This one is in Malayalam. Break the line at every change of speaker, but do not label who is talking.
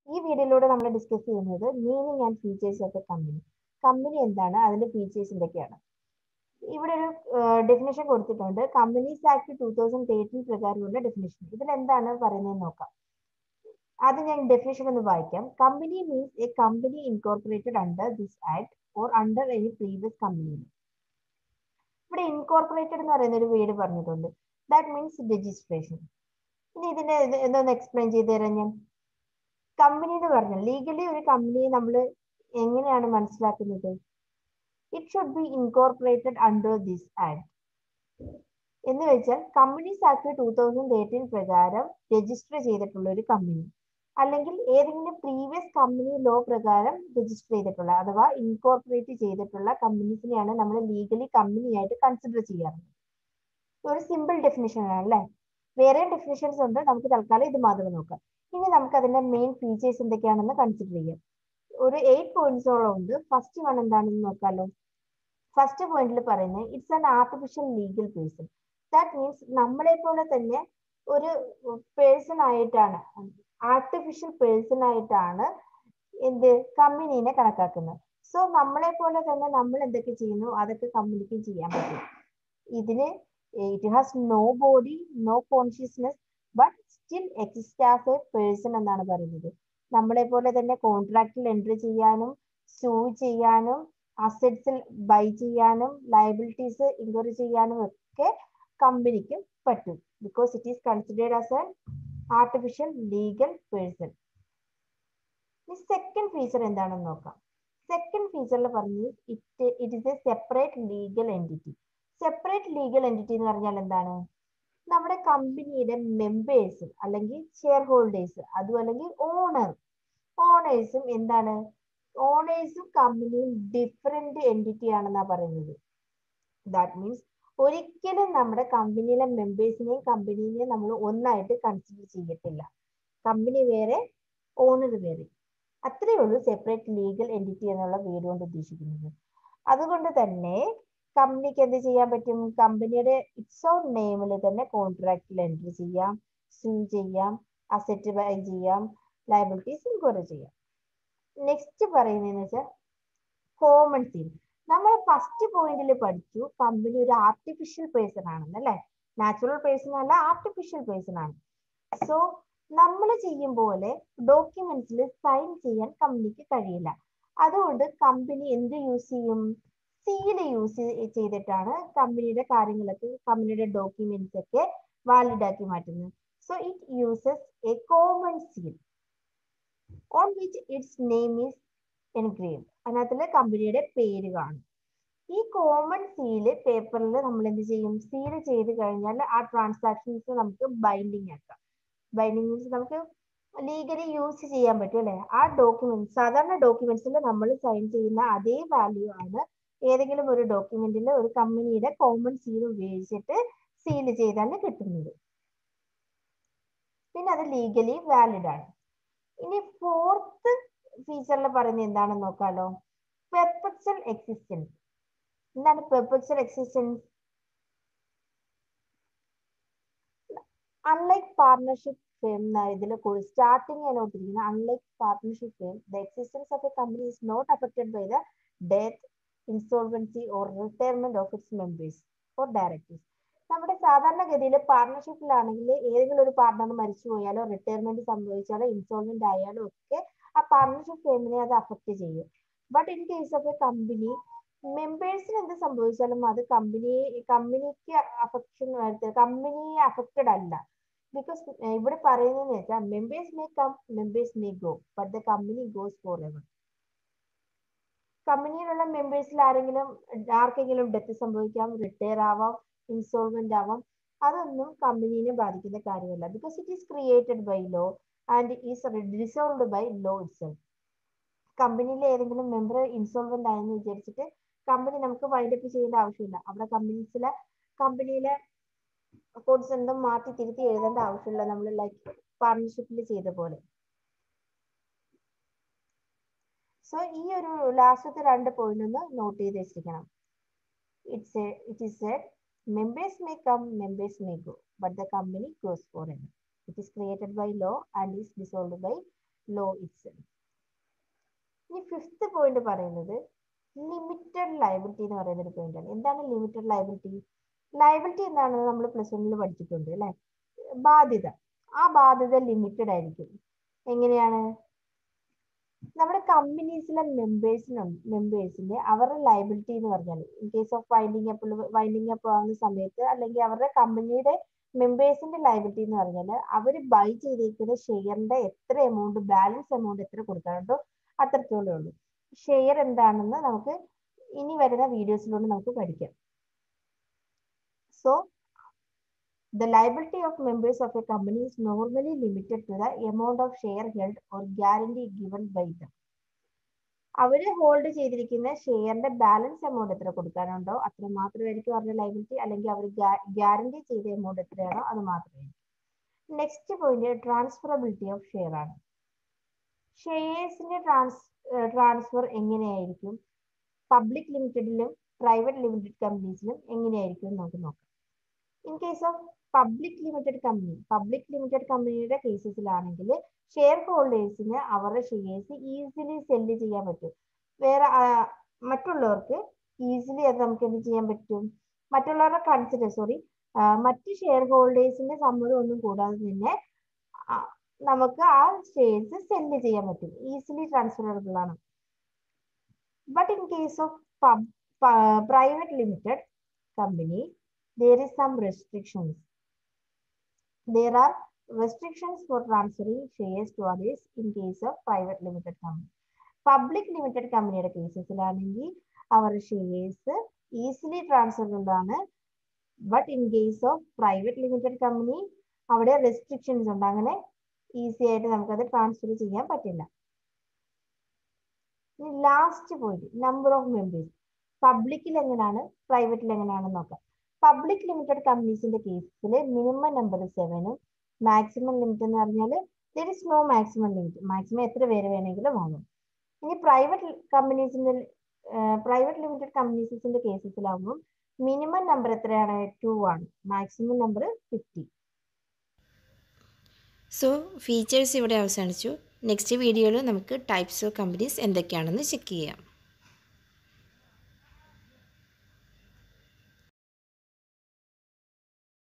ഈ വീഡിയോയിലൂടെ നമ്മൾ ഡിസ്കസ് ചെയ്യുന്നത് meaning and features of a company company എന്താണ് അതിന്റെ ഫീച്ചേഴ്സ് എന്തൊക്കെയാണ് ഇവിടെ ഒരു ഡെഫിനേഷൻ കൊടുത്തിട്ടുണ്ട് Companies Act two thousand thirteen പ്രകാരമുള്ള ഡെഫിനേഷൻ ഇതിൽ എന്താണ് പറയുന്നത് നോക്കാം ആദ്യം ഞാൻ ഡെഫിനേഷൻ ഒന്ന് വായിക്കാം company means a company incorporated under this act or under any previous company ഇവിടെ ഇൻകോർപ്പറേറ്റഡ് എന്ന് പറയുന്ന ഒരു വേർഡ് പറഞ്ഞിട്ടുണ്ട് ദാറ്റ് മീൻസ് രജിസ്ട്രേഷൻ ഇനി ഇതിന്റെ എന്തോന്ന് എക്സ്പ്ലെയിൻ ചെയ്തു തരാം ഞാൻ കമ്പനി എന്ന് പറഞ്ഞാൽ ലീഗലി ഒരു കമ്പനിയെ നമ്മൾ എങ്ങനെയാണ് മനസ്സിലാക്കുന്നത് it should be incorporated under this act എന്ന് വെച്ചാൽ Companies Act two thousand thirteen പ്രകാരം രജിസ്റ്റർ ചെയ്തിട്ടുള്ള ഒരു കമ്പനി അല്ലെങ്കിൽ ഏതെങ്കിലും പ്രീവിയസ് കമ്പനി ലോ പ്രകാരം രജിസ്റ്റർ ചെയ്തിട്ടുള്ള അഥവാ ഇൻകോർപ്പറേറ്റ് ചെയ്തിട്ടുള്ള കമ്പനീസിനെയാണ് നമ്മൾ ലീഗലി കമ്പനി ആയിട്ട് കൺസിഡർ ചെയ്യാറുള്ളത് ഒരു സിമ്പിൾ ഡെഫിനിഷൻ ആണ് അല്ലേ വേറെ ഡെഫിനിഷൻസ് ഉണ്ട് നമുക്ക് തൽക്കാലം ഇത് മാത്രം നോക്കാം ഇനി നമുക്ക് അതിന്റെ മെയിൻ ഫീച്ചേഴ്സ് എന്തൊക്കെയാണെന്ന് കൺസിഡർ ചെയ്യാം ഒരു എയ്റ്റ് പോയിന്റ്സോളം ഉണ്ട് ഫസ്റ്റ് വൺ എന്താണെന്ന് നോക്കാലോ ഫസ്റ്റ് പോയിന്റിൽ പറയുന്നത് it's an artificial legal person that means നമ്മളെ പോലെ തന്നെ ഒരു പേഴ്സൺ ആയിട്ടാണ് ആർട്ടിഫിഷ്യൽ പേഴ്സൺ ആയിട്ടാണ് എന്ത് കമ്പനീനെ കണക്കാക്കുന്നത് സോ നമ്മളെ പോലെ തന്നെ നമ്മൾ എന്തൊക്കെ ചെയ്യുന്നു അതൊക്കെ കമ്പനിക്ക് ചെയ്യാൻ പറ്റും ഇതിന് it has no body no consciousness but still exist as a person എന്നാണ് പറയുന്നത് നമ്മളെ പോലെ തന്നെ കോൺട്രാക്റ്റിൽ എൻട്രി ചെയ്യാനും സൂ ചെയ്യാനും അസറ്റ്സിൽ ബൈ ചെയ്യാനും ലയബിലിറ്റീസ് ഇൻക്വയറി ചെയ്യാനും ഒക്കെ കമ്പനിക്ക് പറ്റും because it is considered as an artificial legal person second feature എന്താണെന്ന് നോക്കാം സെക്കൻഡ് ഫീച്ചറിൽ പറഞ്ഞു it it is a separate legal entity separate legal entity എന്ന് പറഞ്ഞാൽ എന്താണ് നമ്മുടെ കമ്പനിയുടെ മെമ്പേഴ്സ് അല്ലെങ്കിൽ ഷെയർ ഹോൾഡേഴ്സ് അതും അല്ലെങ്കിൽ ഓണർ ഓണേഴ്സും എന്താണ് ഓണേഴ്സും കമ്പനിയും ഡിഫറെന്റ് എൻറ്റിറ്റി ആണെന്നാ പറയുന്നത് ദാറ്റ് മീൻസ് ഒരിക്കലും നമ്മുടെ കമ്പനിയിലെ മെമ്പേഴ്സിനെയും കമ്പനീനെയും നമ്മൾ ഒന്നായിട്ട് കൺസിഡർ ചെയ്യത്തില്ല കമ്പനി വേറെ ഓണർ വേറെ അത്രയേ ഉള്ളൂ സെപ്പറേറ്റ് ലീഗൽ എൻറ്റിറ്റി എന്നുള്ള വീട് കൊണ്ട് ഉദ്ദേശിക്കുന്നത് അതുകൊണ്ട് തന്നെ കമ്പനിക്ക് എന്ത് ചെയ്യാൻ പറ്റും കമ്പനിയുടെ ഇറ്റ്സ് ഓൺ നെയിമിൽ തന്നെ കോൺട്രാക്റ്റിൽ എൻട്രി ചെയ്യാം സൂ ചെയ്യാം അസറ്റ് ബൈ ചെയ്യാം ലയബിലിറ്റീസ് ഇൻക്വയറി ചെയ്യാം നെക്സ്റ്റ് പറയുന്നതെന്ന് വെച്ചാൽ കോമൺ തീം നമ്മൾ ഫസ്റ്റ് പോയിന്റിൽ പഠിച്ചു കമ്പനി ഒരു ആർട്ടിഫിഷ്യൽ പേഴ്സൺ ആണെന്ന് അല്ലെ നാച്ചുറൽ പേഴ്സൺ അല്ല ആർട്ടിഫിഷ്യൽ പേഴ്സൺ ആണ് സോ നമ്മൾ ചെയ്യും പോലെ ഡോക്യുമെന്റ്സിൽ സൈൻ ചെയ്യാൻ കമ്പനിക്ക് കഴിയില്ല അതുകൊണ്ട് കമ്പനി എന്ത് യൂസ് ചെയ്യും സീല് യൂസ് ചെയ്തിട്ടാണ് കമ്പനിയുടെ കാര്യങ്ങളൊക്കെ കമ്പനിയുടെ ഡോക്യുമെന്റ്സ് ഒക്കെ വാലിഡ് ആക്കി മാറ്റുന്നത് so it uses a common seal on which its name is engrave അതിനകത്തുള്ള കമ്പനിയുടെ പേര് കാണും ഈ കോമൺ സീല് പേപ്പറിൽ നമ്മൾ എന്ത് ചെയ്യും സീല് ചെയ്ത് കഴിഞ്ഞാൽ ആ ട്രാൻസാക്ഷൻസ് നമുക്ക് ബൈൻഡിങ് ആക്കാം ബൈൻഡിങ് മീൻസ് നമുക്ക് ലീഗലി യൂസ് ചെയ്യാൻ പറ്റും അല്ലെ ആ ഡോക്യുമെന്റ് സാധാരണ ഡോക്യുമെന്റ്സിൽ നമ്മൾ സൈൻ ചെയ്യുന്ന അതേ വാല്യൂ ആണ് ഏതെങ്കിലും ഒരു ഡോക്യുമെന്റിൽ ഒരു കമ്പനിയുടെ കോമൺ സീൽ ഉപയോഗിച്ചിട്ട് സീൽ ചെയ്താണ് കിട്ടുന്നത് പിന്നെ അത് ലീഗലി വാലിഡ് ആണ് ഇനി ഫോർത്ത് ഫീച്ചറിൽ പറയുന്നത് എന്താണെന്ന് നോക്കാലോ പെർപ്പക്ച്വൽ എക്സിസ്റ്റൻസ് എന്താണ് perpetual existence unlike partnership firm ഇതിൽ സ്റ്റാർട്ടിങ് ഞാൻ ഓർത്തിരിക്കുന്നത് unlike partnership firm the existence of a company is not affected by the death insolvency or retirement of its members or directors നമ്മുടെ സാധാരണഗതിയിൽ പാർട്ണർഷിപ്പിലാണെങ്കിൽ ഏതെങ്കിലും ഒരു പാർട്ണർ മരിച്ചു പോയാലോ റിട്ടയർമെന്റ് സംഭവിച്ചാലോ ഇൻസോൾവെന്റ് ആയാലോ ഒക്കെ ആ പാർട്ണർഷിപ്പ് ഫേമിനെ അത് അഫക്റ്റ് ചെയ്യും but in case of a company മെമ്പേഴ്സിന് എന്ത് സംഭവിച്ചാലും അത് കമ്പനി കമ്പനിക്ക് അഫക്ഷൻ കമ്പനിയെ അഫക്റ്റഡ് അല്ല ബിക്കോസ് ഇവിടെ പറയുന്നതെന്ന് വെച്ചാൽ members may come members may go but the company goes forever കമ്പനിയിലുള്ള മെമ്പേഴ്സിൽ ആരെങ്കിലും ആർക്കെങ്കിലും ഡെത്ത് സംഭവിക്കാം റിട്ടയർ ആവാം ഇൻസോൾവെന്റ് ആവാം അതൊന്നും കമ്പനീനെ ബാധിക്കുന്ന കാര്യമല്ല because it is created by law and is dissolved by law itself കമ്പനിയിലെ ഏതെങ്കിലും മെമ്പർ ഇൻസോൾവെന്റ് ആയെന്ന് വിചാരിച്ചിട്ട് കമ്പനി നമുക്ക് വൈൻഡപ്പ് ചെയ്യേണ്ട ആവശ്യമില്ല അവിടെ കമ്പനീസിലെ കമ്പനിയിലെ അക്കൗണ്ട്സ് എന്തും മാറ്റി തിരുത്തി എഴുതേണ്ട ആവശ്യമില്ല നമ്മൾ ലൈക്ക് പാർട്ണർഷിപ്പിൽ ചെയ്ത പോലെ സോ ഈ ഒരു ലാസ്റ്റത്തെ രണ്ട് പോയിന്റ് ഒന്ന് നോട്ട് ചെയ്ത് വെച്ചിരിക്കണം it's it is a members may come members may go but the company goes forever it is created by law and is dissolved by law itself ഇനി ഫിഫ്ത്ത് പോയിന്റ് പറയുന്നത് ലിമിറ്റഡ് ലയബിലിറ്റി എന്ന് പറയുന്ന ഒരു പോയിന്റ് ആണ് എന്താണ് ലിമിറ്റഡ് ലയബിലിറ്റി ലയബിലിറ്റി എന്താണെന്ന് നമ്മൾ പ്ലസ് വണ്ണിൽ പഠിച്ചിട്ടുണ്ട് അല്ലെ ബാധ്യത ആ ബാധ്യത ലിമിറ്റഡ് ആയിരിക്കും എങ്ങനെയാണ് നമ്മുടെ കമ്പനീസിലെ മെമ്പേഴ്സിനുണ്ട് മെമ്പേഴ്സിന്റെ അവരുടെ ലയബിലിറ്റി എന്ന് പറഞ്ഞാൽ in case of winding up winding up ആവുന്ന സമയത്ത് അല്ലെങ്കിൽ അവരുടെ കമ്പനിയുടെ മെമ്പേഴ്സിന്റെ ലയബിലിറ്റി എന്ന് പറഞ്ഞാൽ അവർ ബൈ ചെയ്തിരിക്കുന്ന ഷെയറിന്റെ എത്ര എമൗണ്ട് ബാലൻസ് എമൗണ്ട് എത്ര കൊടുക്കാനുണ്ടോ അത്രത്തോളം ഉള്ളൂ ഷെയർ എന്താണെന്ന് നമുക്ക് ഇനി വരുന്ന വീഡിയോസിലൂടെ നമുക്ക് പഠിക്കാം so The liability of members of a company is normally limited to the amount of share held or guarantee given by them. അവര് ഹോൾഡ് ചെയ്തിരിക്കുന്ന ഷെയറിന്റെ ബാലൻസ് എമൗണ്ട് എത്ര കൊടുക്കാനുണ്ടോ അത്ര മാത്രമായിരിക്കും അവരുടെ ലൈബിലിറ്റി അല്ലെങ്കിൽ അവർ ഗ്യാരണ്ടി ചെയ്ത എമൗണ്ട് എത്രയാണോ അത് മാത്രമായിരിക്കും next point transferability of share ആണ് ഷെയർസിന്റെ ട്രാൻസ് ട്രാൻസ്ഫർ എങ്ങനെയായിരിക്കും പബ്ലിക് ലിമിറ്റഡിലും പ്രൈവറ്റ് ലിമിറ്റഡ് കമ്പനീസിലും എങ്ങനെയായിരിക്കും നമുക്ക് നോക്കാം in case of public limited company public limited കമ്പനിയുടെ കേസസിലാണെങ്കിൽ ഷെയർ ഹോൾഡേഴ്സിന് അവരുടെ ഷെയർസ് ഈസിലി സെല്ല് ചെയ്യാൻ പറ്റും വേറെ മറ്റുള്ളവർക്ക് ഈസിലി അത് നമുക്ക് എന്ത് ചെയ്യാൻ പറ്റും മറ്റുള്ളവരുടെ കൺസിഡർ സോറി മറ്റ് ഷെയർ ഹോൾഡേഴ്സിന്റെ സമ്മതം ഒന്നും കൂടാതെ തന്നെ നമുക്ക് ആ ഷെയർസ് സെല്ല് ചെയ്യാൻ പറ്റും ഈസിലി ട്രാൻസ്ഫറബിൾ ആണ് but in case of private limited company there is some restrictions. There are restrictions for transferring shares to others in case of private limited company. Public limited കമ്പനിയുടെ കേസസിലാണെങ്കിൽ അവരുടെ ഷെയർസ് ഈസിലി ട്രാൻസ്ഫറബിൾ ആണ് but in case of private limited company അവിടെ റെസ്ട്രിക്ഷൻസ് ഉണ്ട് അങ്ങനെ ഈസി ആയിട്ട് നമുക്കത് ട്രാൻസ്ഫർ ചെയ്യാൻ പറ്റില്ല ഇനി last point number of members പബ്ലിക്കിൽ എങ്ങനെയാണ് പ്രൈവറ്റിൽ എങ്ങനെയാണെന്ന് നോക്കാം പബ്ലിക് ലിമിറ്റഡ് കമ്പനീസിന്റെ കേസിൽ മിനിമം നമ്പർ സെവനും മാക്സിമം ലിമിറ്റ് എന്ന് പറഞ്ഞാൽ there is no maximum limit maximum എത്ര പേര് വേണമെങ്കിലും ആകും ഇനി പ്രൈവറ്റ് കമ്പനീസിന്റെ പ്രൈവറ്റ് ലിമിറ്റഡ് കമ്പനീസിന്റെ കേസസിലാകുമ്പോൾ മിനിമം നമ്പർ എത്രയാണ് ടു ആണ് maximum number fifty
so features ഇവിടെ അവസാനിച്ചു നെക്സ്റ്റ് വീഡിയോയിൽ നമുക്ക് ടൈപ്സ് ഓഫ് കമ്പനീസ് എന്തൊക്കെയാണെന്ന് ചെക്ക് ചെയ്യാം